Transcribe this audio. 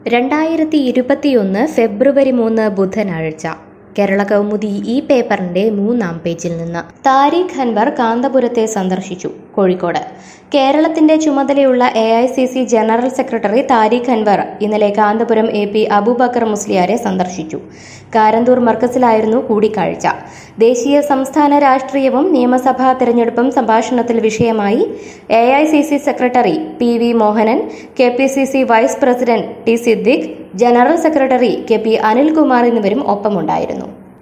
രണ്ടായിരത്തി ഇരുപത്തിയൊന്ന് ഫെബ്രുവരി മൂന്ന് ബുധനാഴ്ച കേരള കൗമുദി ഈ പേപ്പറിന്റെ മൂന്നാം പേജിൽ നിന്ന് താരിഖ് അൻവർ കാന്തപുരത്തെ സന്ദർശിച്ചു കോഴിക്കോട് കേരളത്തിന്റെ ചുമതലയുള്ള A I C C general secretary Tariq Anwar ഇന്നലെ കാന്തപുരം എ പി അബൂബക്കർ മുസ്ലിയാരെ സന്ദർശിച്ചു കാരന്തൂർ മർക്കസിലായിരുന്നു കൂടിക്കാഴ്ച ദേശീയ സംസ്ഥാന രാഷ്ട്രീയവും നിയമസഭാ തെരഞ്ഞെടുപ്പും സംഭാഷണത്തിൽ വിഷയമായി A I C C secretary P V Mohanan K P C C vice president T Siddique general secretary K P Anilkumar എന്നിവരും ഒപ്പമുണ്ടായിരുന്നു